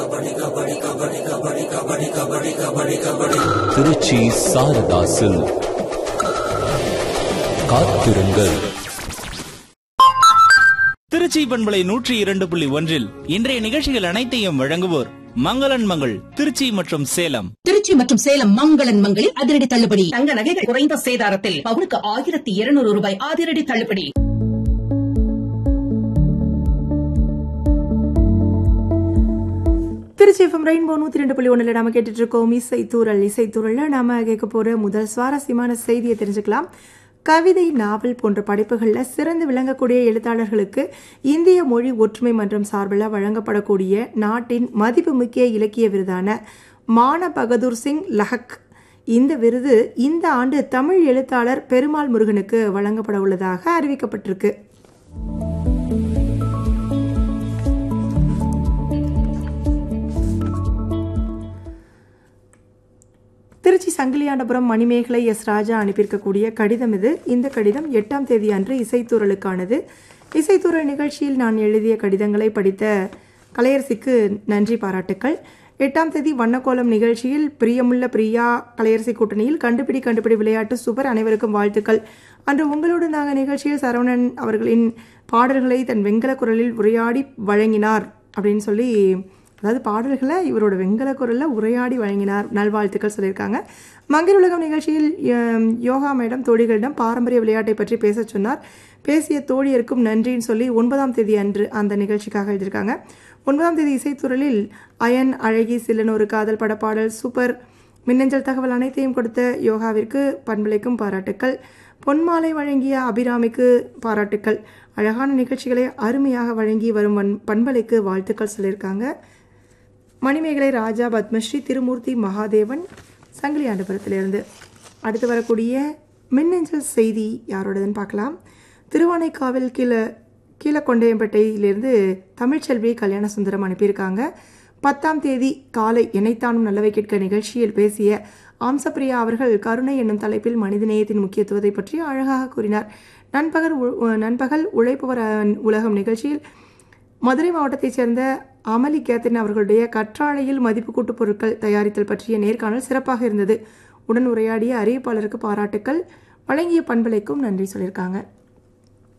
திருச்சி சாரதாசில் காத்திருங்கள் திருச்சி பண்பலை நூற்றி இரண்டு புள்ளி ஒன்றில் இன்றைய நிகழ்ச்சிகள் அனைத்தையும் வழங்குவோர் மங்களன் மங்கள் திருச்சி மற்றும் சேலம் திருச்சி மற்றும் சேலம் மங்களன் மங்களில் அதிரடி தள்ளுபடி தங்க நகைகள் குறைந்த சேதாரத்தில் பவுனுக்கு ஆயிரத்தி இருநூறு ரூபாய் அதிரடி தள்ளுபடி திருச்சி எஃப்எம் ரெயின்போ நூற்றி ரெண்டு புள்ளி ஒன்றில் நாம கேட்டுட்டு இருக்கோம் இசைத்தூரல் இசைத்தூரலில் நாம கேட்க போகிற முதல் சுவாரஸ்யமான செய்தியை தெரிஞ்சுக்கலாம் கவிதை நாவல் போன்ற படைப்புகளில் சிறந்து விளங்கக்கூடிய எழுத்தாளர்களுக்கு இந்திய மொழி ஒற்றுமை மன்றம் சார்பில் வழங்கப்படக்கூடிய நாட்டின் மதிப்புமிக்க இலக்கிய விருதான மான பகதூர் சிங் லஹக் இந்த விருது இந்த ஆண்டு தமிழ் எழுத்தாளர் பெருமாள் முருகனுக்கு வழங்கப்பட உள்ளதாக அறிவிக்கப்பட்டிருக்கு திருச்சி சங்கிலியாண்டபுரம் மணிமேகலை எஸ் ராஜா அனுப்பியிருக்கக்கூடிய கடிதம் இது இந்த கடிதம் எட்டாம் தேதி அன்று இசைத்தூரலுக்கானது இசைத்தூரல் நிகழ்ச்சியில் நான் எழுதிய கடிதங்களை படித்த கலையரசிக்கு நன்றி பாராட்டுக்கள் எட்டாம் தேதி வண்ணக்கோலம் நிகழ்ச்சியில் பிரியமுள்ள பிரியா கலையரசி கூட்டணியில் கண்டுபிடி கண்டுபிடி விளையாட்டு சூப்பர் அனைவருக்கும் வாழ்த்துக்கள் அன்று உங்களோடு நாங்கள் நிகழ்ச்சியில் சரவணன் அவர்களின் பாடல்களை தன் வெங்கல குரலில் உரையாடி வழங்கினார் அப்படின்னு சொல்லி அதாவது பாடல்களை இவரோட வெங்கல குரலில் உரையாடி வழங்கினார் நல்வாழ்த்துக்கள் சொல்லியிருக்காங்க மங்கிர் உலகம் நிகழ்ச்சியில் எம், யோகா மேடம் தோழிகளிடம் பாரம்பரிய விளையாட்டை பற்றி பேச சொன்னார் பேசிய தோழியருக்கும் நன்றின்னு சொல்லி ஒன்பதாம் தேதி அன்று அந்த நிகழ்ச்சிக்காக எழுதியிருக்காங்க ஒன்பதாம் தேதி இசைத்துறலில் அயன் அழகி சில்லனொரு காதல் படப்பாடல் சூப்பர் மின்னஞ்சல் தகவல் அனைத்தையும் கொடுத்த யோகாவிற்கு பண்பலைக்கும் பாராட்டுக்கள் பொன்மாலை வழங்கிய அபிராமிக்கு பாராட்டுக்கள் அழகான நிகழ்ச்சிகளை அருமையாக வழங்கி வரும் வன் பண்பலைக்கு வாழ்த்துக்கள் சொல்லியிருக்காங்க மணிமேகலை ராஜா பத்மஸ்ரீ திருமூர்த்தி மகாதேவன் சங்கிலியாண்டபுரத்திலிருந்து அடுத்து வரக்கூடிய மின்னஞ்சல் செய்தி யாரோடதுன்னு பார்க்கலாம் திருவானைக்காவில் கீழே கீழக்கொண்டையம்பேட்டையிலிருந்து தமிழ்ச்செல்வி கல்யாண சுந்தரம் அனுப்பியிருக்காங்க பத்தாம் தேதி காலை எனைத்தானும் நல்லவை கேட்க நிகழ்ச்சியில் பேசிய ஆம்சப்பிரியா அவர்கள் கருணை என்னும் தலைப்பில் மனிதநேயத்தின் முக்கியத்துவத்தை பற்றி அழகாக கூறினார் நண்பகல் உ- நண்பகல் உழைப்பவர் அஹ், உலகம் நிகழ்ச்சியில் மதுரை மாவட்டத்தைச் சேர்ந்த அமலி கேத்தன் அவர்களுடைய கற்றாழையில் மதிப்பு கூட்டு பொருட்கள் தயாரித்தல் பற்றிய நேர்காணல் சிறப்பாக இருந்தது உடன் உரையாடிய அறிவிப்பாளருக்கு பாராட்டுக்கள் வழங்கிய பண்பலைக்கும் நன்றி சொல்லியிருக்காங்க